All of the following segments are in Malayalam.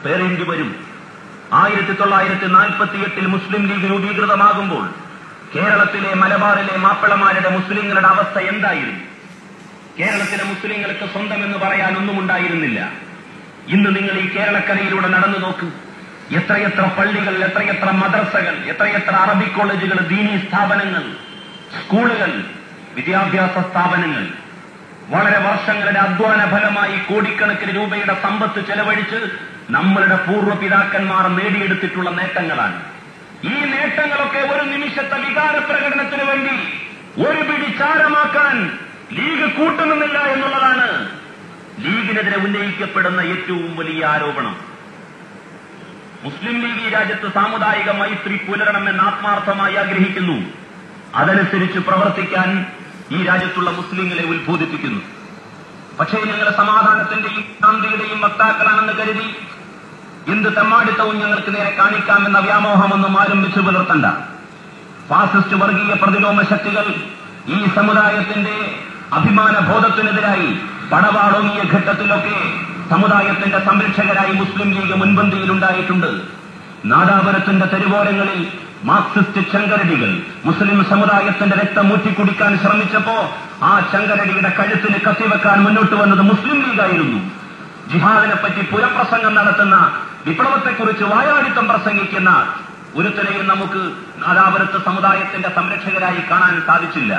പേറേണ്ടി വരും ആയിരത്തി തൊള്ളായിരത്തി നാൽപ്പത്തി എട്ടിൽ മുസ്ലിം ലീഗ് രൂപീകൃതമാകുമ്പോൾ കേരളത്തിലെ മലബാറിലെ മാപ്പിളമാരുടെ മുസ്ലിങ്ങളുടെ അവസ്ഥ എന്തായിരുന്നു കേരളത്തിലെ മുസ്ലിങ്ങൾക്ക് സ്വന്തം എന്ന് പറയാൻ ഒന്നും ഉണ്ടായിരുന്നില്ല ഇന്ന് നിങ്ങൾ ഈ കേരളക്കരയിലൂടെ നടന്നു നോക്ക് എത്രയെത്ര പള്ളികൾ എത്രയെത്ര മദ്രസകൾ എത്രയെത്ര അറബി കോളേജുകൾ ദീനീ സ്ഥാപനങ്ങൾ സ്കൂളുകൾ വിദ്യാഭ്യാസ സ്ഥാപനങ്ങൾ വളരെ വർഷങ്ങളുടെ അധ്വാന ഫലമായി കോടിക്കണക്കിന് രൂപയുടെ സമ്പത്ത് ചെലവഴിച്ച് നമ്മളുടെ പൂർവ്വ പിതാക്കന്മാർ നേടിയെടുത്തിട്ടുള്ള നേട്ടങ്ങളാണ് ഈ നേട്ടങ്ങളൊക്കെ ഒരു നിമിഷത്തെ വികാര പ്രകടനത്തിന് വേണ്ടി ഒരു പിടി ചാരമാക്കാൻ ലീഗ് കൂട്ടുനിന്നില്ല എന്നുള്ളതാണ് ലീഗിനെതിരെ ഉന്നയിക്കപ്പെടുന്ന ഏറ്റവും വലിയ ആരോപണം മുസ്ലിം ലീഗ് ഈ രാജ്യത്ത് സാമുദായിക മൈത്രി പുലരണമെന്ന് ആത്മാർത്ഥമായി ആഗ്രഹിക്കുന്നു അതനുസരിച്ച് പ്രവർത്തിക്കാൻ ഈ രാജ്യത്തുള്ള മുസ്ലിങ്ങളെ ഉത്ബോധിപ്പിക്കുന്നു പക്ഷേ ഞങ്ങൾ സമാധാനത്തിന്റെയും ശാന്തിയുടെയും വക്താക്കളാണെന്ന് കരുതി എന്ത് തെമ്മാടിത്തവും ഞങ്ങൾക്ക് നേരെ കാണിക്കാമെന്ന വ്യാമോഹമൊന്നും ആരും വെച്ചു പുലർത്തണ്ട ഫാസിസ്റ്റ് വർഗീയ പ്രതിലോമ ശക്തികൾ ഈ സമുദായത്തിന്റെ അഭിമാന ബോധത്തിനെതിരായി പടവാളോങ്ങിയ ഘട്ടത്തിലൊക്കെ സമുദായത്തിന്റെ സംരക്ഷകരായി മുസ്ലിം ലീഗ് മുൻപന്തിയിലുണ്ടായിട്ടുണ്ട് നാദാപുരത്തിന്റെ തെരുവോരങ്ങളിൽ മാർക്സിസ്റ്റ് ചങ്കരടികൾ മുസ്ലിം സമുദായത്തിന്റെ രക്തം ഊറ്റിക്കുടിക്കാൻ ശ്രമിച്ചപ്പോ ആ ചങ്കരടിയുടെ കഴുത്തിന് കത്തിവെക്കാൻ മുന്നോട്ട് വന്നത് മുസ്ലിം ലീഗായിരുന്നു ജിഹാദിനെ പറ്റി പുരപ്രസംഗം നടത്തുന്ന വിപ്ലവത്തെക്കുറിച്ച് വായാടിത്തം പ്രസംഗിക്കുന്ന ഒരുത്തരെയും നമുക്ക് നാദാപുരത്ത് സമുദായത്തിന്റെ സംരക്ഷകരായി കാണാൻ സാധിച്ചില്ല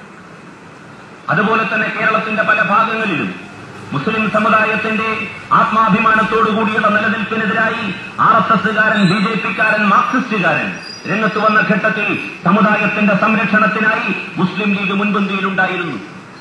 അതുപോലെ തന്നെ കേരളത്തിന്റെ പല ഭാഗങ്ങളിലും മുസ്ലിം സമുദായത്തിന്റെ ആത്മാഭിമാനത്തോടുകൂടിയുള്ള നിലനിൽപ്പിനെതിരായി ആർ എസ് എസുകാരൻ ബി ജെ പിക്കാരൻ മാർക്സിസ്റ്റുകാരൻ രംഗത്ത് വന്ന ഘട്ടത്തിൽ സമുദായത്തിന്റെ സംരക്ഷണത്തിനായി മുസ്ലിം ലീഗ് മുൻപന്തിയിലുണ്ടായിരുന്നു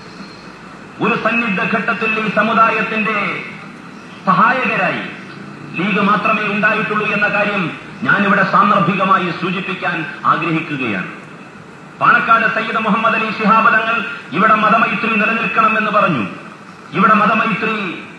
ഒരു സന്നിഗ്ധ ഘട്ടത്തിൽ ഈ സമുദായത്തിന്റെ സഹായകരായി ലീഗ് മാത്രമേ ഉണ്ടായിട്ടുള്ളൂ എന്ന കാര്യം ഞാനിവിടെ സാന്ദർഭികമായി സൂചിപ്പിക്കാൻ ആഗ്രഹിക്കുകയാണ് പാണക്കാട് സയ്യിദ് മുഹമ്മദ് അലി ശിഹാബ് തങ്ങൾ ഇവിടെ മതമൈത്രി നിലനിൽക്കണമെന്ന് പറഞ്ഞു ഇവിടെ മതമൈത്രി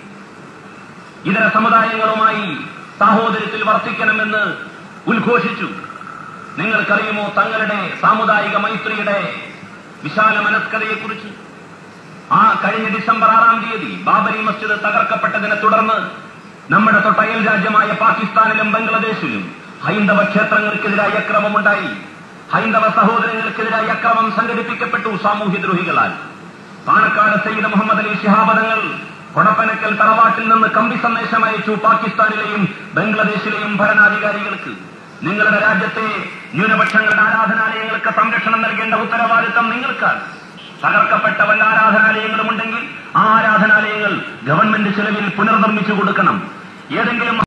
ഇതര സമുദായങ്ങളുമായി സാഹോദര്യത്തിൽ വർത്തിക്കണമെന്ന് ഉദ്ഘോഷിച്ചു നിങ്ങൾക്കറിയുമോ തങ്ങളുടെ സാമുദായിക മൈത്രിയുടെ വിശാല മനസ്കതയെക്കുറിച്ച് ആ കഴിഞ്ഞ ഡിസംബർ ആറാം തീയതി ബാബരി മസ്ജിദ് തകർക്കപ്പെട്ടതിനെ തുടർന്ന് നമ്മുടെ തൊട്ടയൽ രാജ്യമായ പാകിസ്ഥാനിലും ബംഗ്ലാദേശിലും ഹൈന്ദവ ക്ഷേത്രങ്ങൾക്കെതിരായി അക്രമമുണ്ടായി ഹൈന്ദവ സഹോദരങ്ങൾക്കെതിരായി അക്രമം സംഘടിപ്പിക്കപ്പെട്ടു സാമൂഹ്യദ്രോഹികളാൽ പാണക്കാട് സയ്യിദ് മുഹമ്മദ് അലി ശിഹാബദങ്ങൾ കൊടപ്പനക്കൽ തറവാട്ടിൽ നിന്ന് കമ്പി സന്ദേശം അയച്ചു പാകിസ്ഥാനിലെയും ബംഗ്ലാദേശിലെയും ഭരണാധികാരികൾക്ക് നിങ്ങളുടെ രാജ്യത്തെ ന്യൂനപക്ഷങ്ങളുടെ ആരാധനാലയങ്ങൾക്ക് സംരക്ഷണം നൽകേണ്ട ഉത്തരവാദിത്തം നിങ്ങൾക്കാണ് തകർക്കപ്പെട്ട വല്ല ആരാധനാലയങ്ങളും ഉണ്ടെങ്കിൽ ആ ആരാധനാലയങ്ങൾ ഗവൺമെന്റ് ചെലവിൽ പുനർനിർമ്മിച്ചു കൊടുക്കണം ഏതെങ്കിലും